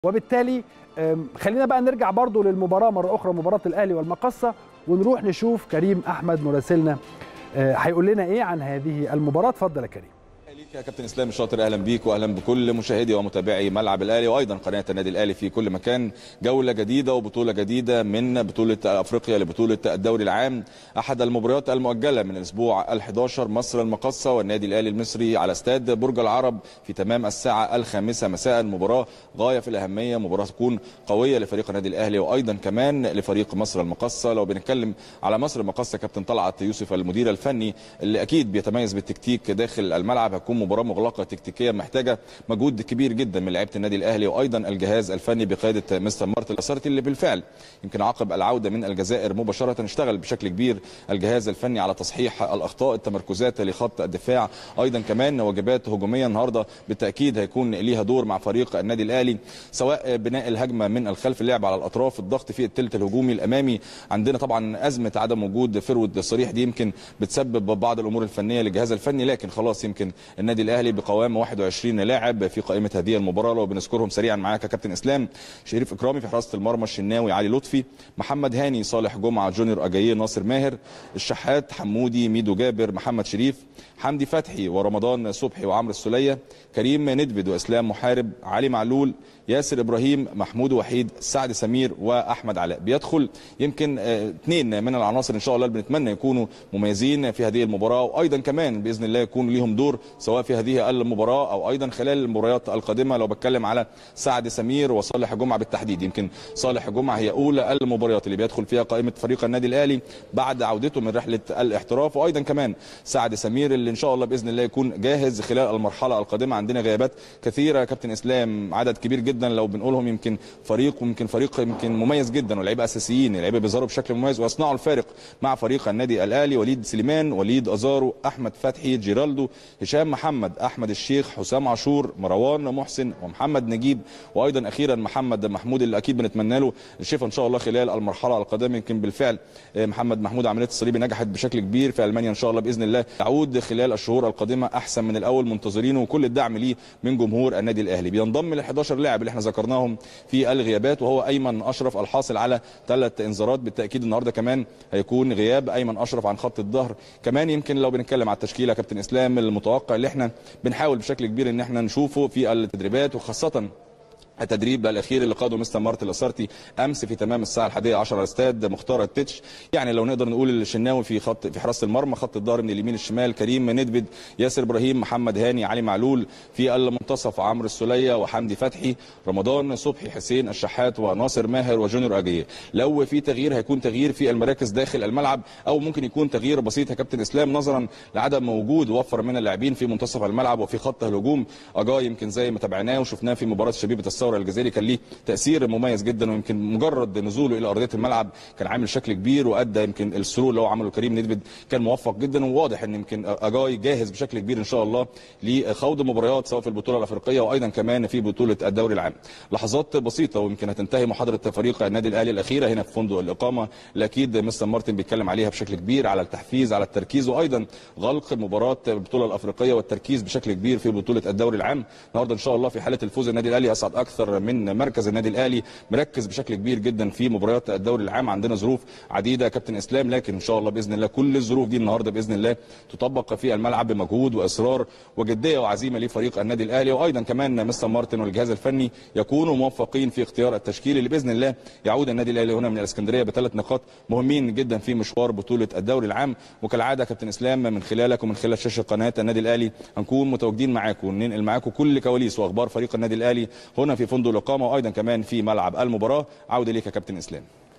وبالتالي أم، خلينا بقى نرجع برضو للمباراه مره اخرى مباراه الاهلي والمقصه ونروح نشوف كريم احمد مراسلنا أه، هيقول لنا ايه عن هذه المباراه اتفضل يا كريم ليك يا كابتن اسلام الشاطر اهلا بيك واهلا بكل مشاهدي ومتابعي ملعب الاهلي وايضا قناه النادي الاهلي في كل مكان جوله جديده وبطوله جديده من بطوله افريقيا لبطوله الدوري العام احد المباريات المؤجله من الاسبوع ال11 مصر المقصه والنادي الاهلي المصري على استاد برج العرب في تمام الساعه الخامسه مساء مباراه غايه في الاهميه مباراه تكون قويه لفريق النادي الاهلي وايضا كمان لفريق مصر المقصه لو بنتكلم على مصر المقصه كابتن طلعت يوسف المدير الفني اللي اكيد بيتميز بالتكتيك داخل الملعب هتكون مباراه مغلقه تكتيكيا محتاجه مجهود كبير جدا من لعيبه النادي الاهلي وايضا الجهاز الفني بقياده مستر مارتن الاسارتي اللي بالفعل يمكن عقب العوده من الجزائر مباشره اشتغل بشكل كبير الجهاز الفني على تصحيح الاخطاء التمركزات لخط الدفاع ايضا كمان واجبات هجوميه النهارده بالتاكيد هيكون ليها دور مع فريق النادي الاهلي سواء بناء الهجمه من الخلف اللعب على الاطراف الضغط في الثلث الهجومي الامامي عندنا طبعا ازمه عدم وجود فرود صريح دي يمكن بتسبب بعض الامور الفنيه للجهاز الفني لكن خلاص يمكن النادي الاهلي بقوام 21 لاعب في قائمه هذه المباراه لو بنذكرهم سريعا معاك يا كابتن اسلام شريف اكرامي في حراسه المرمى الشناوي علي لطفي محمد هاني صالح جمعه جونيور اجاييه ناصر ماهر الشحات حمودي ميدو جابر محمد شريف حمدي فتحي ورمضان صبحي وعمرو السوليه كريم ندفد واسلام محارب علي معلول ياسر ابراهيم محمود وحيد سعد سمير واحمد علاء بيدخل يمكن اثنين من العناصر ان شاء الله اللي بنتمنى يكونوا مميزين في هذه المباراه وايضا كمان باذن الله يكون ليهم دور سواء في هذه المباراه او ايضا خلال المباريات القادمه لو بتكلم على سعد سمير وصالح جمعه بالتحديد يمكن صالح جمعه هي اولى المباريات اللي بيدخل فيها قائمه فريق النادي الاهلي بعد عودته من رحله الاحتراف وايضا كمان سعد سمير اللي ان شاء الله باذن الله يكون جاهز خلال المرحله القادمه عندنا غيابات كثيره يا كابتن اسلام عدد كبير جدا لو بنقولهم يمكن فريق ويمكن فريق يمكن مميز جدا ولاعيبه اساسيين لعيبه بيظهروا بشكل مميز ويصنعوا الفارق مع فريق النادي الاهلي وليد سليمان وليد ازارو احمد فتحي جيرالدو هشام محمد احمد الشيخ حسام عاشور مروان محسن ومحمد نجيب وايضا اخيرا محمد محمود اللي اكيد بنتمنى له الشفاء ان شاء الله خلال المرحله القادمه يمكن بالفعل محمد محمود عمليه الصليبي نجحت بشكل كبير في المانيا ان شاء الله باذن الله تعود خلال الشهور القادمه احسن من الاول منتظرينه وكل الدعم ليه من جمهور النادي الاهلي بينضم لل 11 لاعب اللي احنا ذكرناهم في الغيابات وهو ايمن اشرف الحاصل على ثلاث انذارات بالتاكيد النهارده كمان هيكون غياب ايمن اشرف عن خط الظهر كمان يمكن لو بنتكلم على التشكيله يا كابتن اسلام المتوقع اللي احنا بنحاول بشكل كبير ان احنا نشوفه في التدريبات وخاصه التدريب الاخير اللي قاده مستر مارتن الاسارتي امس في تمام الساعه الحادية عشر على استاد مختار التتش يعني لو نقدر نقول الشناوي في خط في حراسه المرمى خط الظهر من اليمين الشمال كريم ندبد ياسر ابراهيم محمد هاني علي معلول في المنتصف عمرو السوليه وحمدي فتحي رمضان صبحي حسين الشحات وناصر ماهر وجونيور اجيه لو في تغيير هيكون تغيير في المراكز داخل الملعب او ممكن يكون تغيير بسيط يا كابتن اسلام نظرا لعدم وجود وفر من اللاعبين في منتصف الملعب وفي خط الهجوم اجاي يمكن زي ما تابعناه وشفناه في مباراه شبيبه الثوره الجزائري كان ليه تاثير مميز جدا ويمكن مجرد نزوله الى ارضيه الملعب كان عامل شكل كبير وادى يمكن السرور اللي هو عمله كريم ندبد كان موفق جدا وواضح ان يمكن اجاي جاهز بشكل كبير ان شاء الله لخوض مباريات سواء في البطوله الافريقيه وايضا كمان في بطوله الدوري العام لحظات بسيطه ويمكن هتنتهي محاضره فريق النادي الاهلي الاخيره هنا في فندق الاقامه اللي اكيد مستر مارتن بيتكلم عليها بشكل كبير على التحفيز على التركيز وايضا غلق مباراه البطوله الافريقيه والتركيز بشكل كبير في بطوله الدوري العام النهارده ان شاء الله في حاله الفوز النادي الاهلي اسعد اكثر من مركز النادي الاهلي مركز بشكل كبير جدا في مباريات الدوري العام عندنا ظروف عديده كابتن اسلام لكن ان شاء الله باذن الله كل الظروف دي النهارده باذن الله تطبق في الملعب بمجهود واصرار وجديه وعزيمه لفريق النادي الاهلي وايضا كمان مستر مارتن والجهاز الفني يكونوا موفقين في اختيار التشكيل اللي باذن الله يعود النادي الاهلي هنا من الاسكندريه بثلاث نقاط مهمين جدا في مشوار بطوله الدوري العام وكالعاده كابتن اسلام من خلالك ومن خلال شاشه قناه النادي الاهلي هنكون متواجدين معاكم وننقل معاكم كل كواليس واخبار فريق النادي الاهلي هنا في فندق الاقامه وايضا كمان في ملعب المباراه عوده ليك يا كابتن اسلام